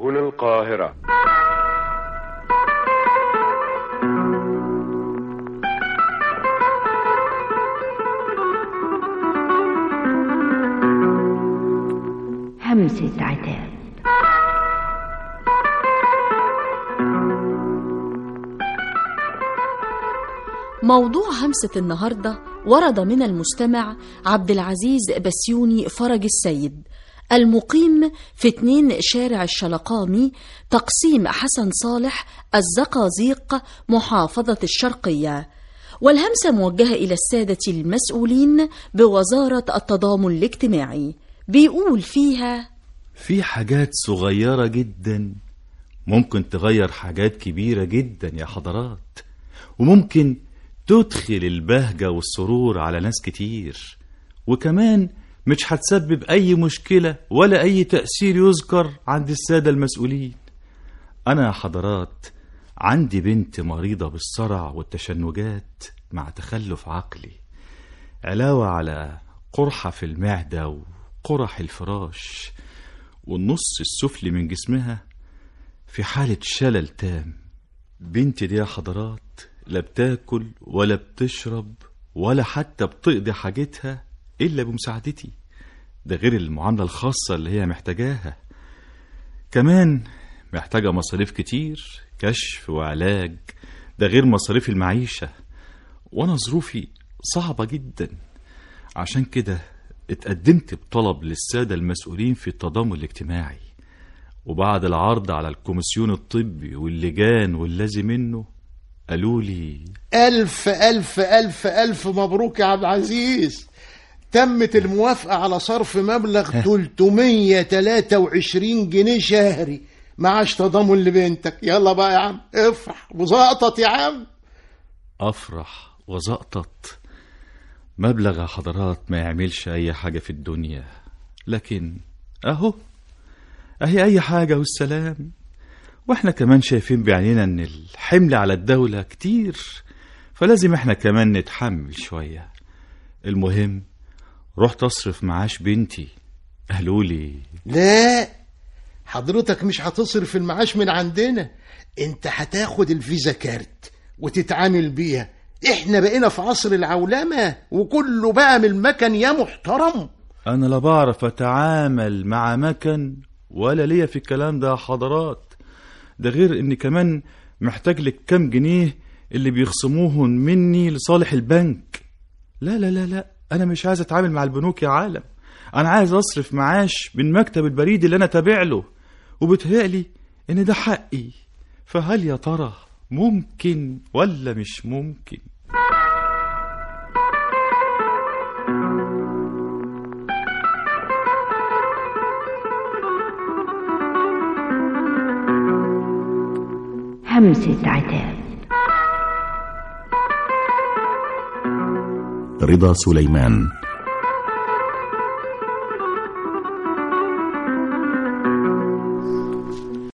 هنا القاهرة همسة عتاب موضوع همسة النهاردة ورد من المستمع عبد العزيز بسيوني فرج السيد المقيم في اتنين شارع الشلقامي تقسيم حسن صالح الزقازيق محافظة الشرقية والهمسة موجهة إلى السادة المسؤولين بوزارة التضامن الاجتماعي بيقول فيها في حاجات صغيرة جدا ممكن تغير حاجات كبيرة جدا يا حضرات وممكن تدخل البهجة والسرور على ناس كتير وكمان مش هتسبب أي مشكلة ولا أي تأثير يذكر عند السادة المسؤولين أنا يا حضرات عندي بنت مريضة بالصرع والتشنجات مع تخلف عقلي علاوة على قرحة في المعدة وقرح الفراش والنص السفلي من جسمها في حالة شلل تام بنتي دي يا حضرات لا بتاكل ولا بتشرب ولا حتى بتقضي حاجتها إلا بمساعدتي ده غير المعاملة الخاصة اللي هي محتاجاها كمان محتاجة مصاريف كتير كشف وعلاج ده غير مصاريف المعيشة وأنا ظروفي صعبة جدا عشان كده اتقدمت بطلب للسادة المسؤولين في التضامن الاجتماعي وبعد العرض على الكوميسيون الطبي واللجان واللازم منه قالوا لي ألف ألف ألف ألف مبروك يا عبد العزيز تمت الموافقة على صرف مبلغ 323 جنيه شهري معاش تضامن لبنتك يلا بقى يا عم افرح وزقطط يا عم أفرح وزقطط مبلغ يا حضرات ما يعملش أي حاجة في الدنيا لكن أهو أهي أي حاجة والسلام واحنا كمان شايفين بعينينا ان الحمل على الدولة كتير فلازم احنا كمان نتحمل شوية المهم رحت اصرف معاش بنتي قالوا لي لا حضرتك مش هتصرف المعاش من عندنا انت هتاخد الفيزا كارت وتتعامل بيها احنا بقينا في عصر العولمة وكله بقى من المكن يا محترم انا لا بعرف اتعامل مع مكن ولا ليا في الكلام ده يا حضرات ده غير اني كمان محتاج لك كام جنيه اللي بيخصموهم مني لصالح البنك لا لا لا لا انا مش عايز اتعامل مع البنوك يا عالم انا عايز اصرف معاش من مكتب البريد اللي انا تابع له وبتهيألي ان ده حقي فهل يا ترى ممكن ولا مش ممكن همسة عتاب رضا سليمان